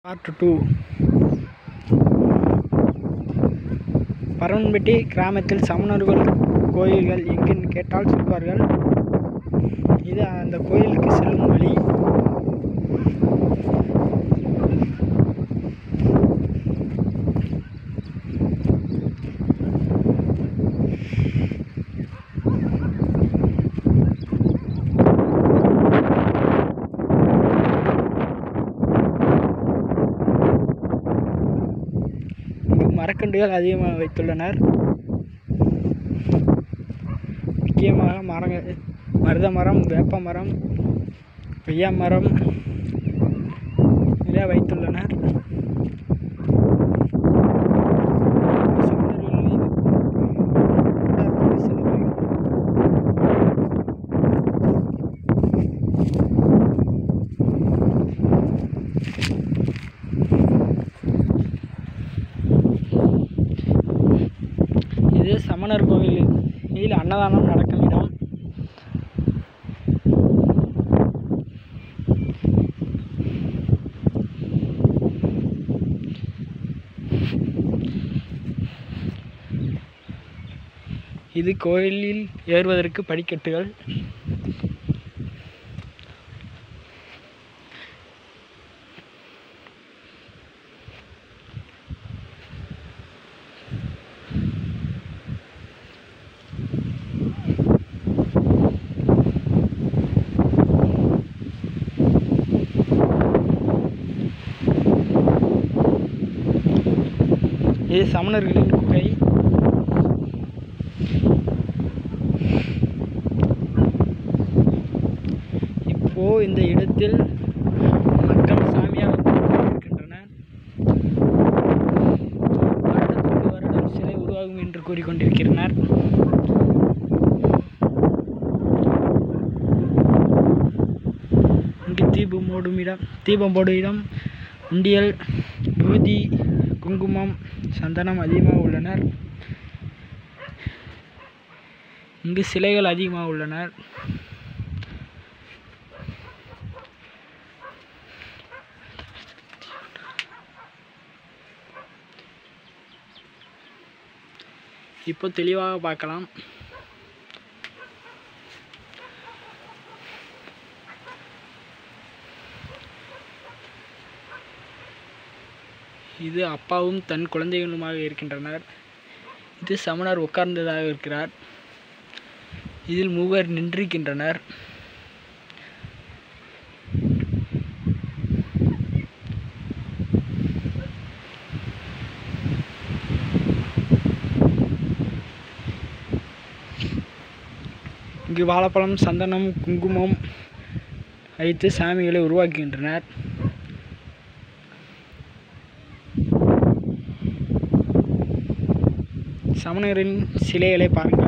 part two பரவன்பட்டி கிராமத்தில் சமணர்கள் கோயில்கள் எங்கேன்னு கேட்டால் சொல்வார்கள் இது அந்த கோயிலுக்கு செல்லும் வழி இங்கு மரக்கன்றுகள் அதிகமாக வைத்துள்ளனர் முக்கியமாக மரங்கள் மருத மரம் வேப்ப மரம் கொய்யா மரம் நிறைய வைத்துள்ளனர் சமணர்களின் வரலாற்று சிலவை இது சமணர் கோவில் இதில் அன்னதானம் நடக்கும் இடம் இது கோயிலில் ஏறுவதற்கு படிக்கட்டுகள் இது சமணர்களின் குகை இப்போ இந்த இடத்தில் மக்கள் சாமியாக இருக்கின்றனர் வருடத்துக்கு வருடம் சிலை உருவாகும் என்று கூறிக்கொண்டிருக்கிறனர் இங்கு தீபம் போடும் இடம் தீபம் போடும் இடம் உண்டியல் விபூதி குங்குமம் சந்தனம் அதிகமாக உள்ளனர் இங்கு சிலைகள் அதிகமாக உள்ளனர் இப்போ தெளிவாக பார்க்கலாம் இது அப்பாவும் தன் குழந்தைகளுமாக இருக்கின்றனர் இது சமணர் உட்கார்ந்ததாக இருக்கிறார் இதில் மூவர் நின்றிருக்கின்றனர் இங்கு வாழைப்பழம் சந்தனம் குங்குமம் வைத்து சாமிகளை உருவாக்குகின்றனர் சமணரின் சிலைகளை பாருங்கள்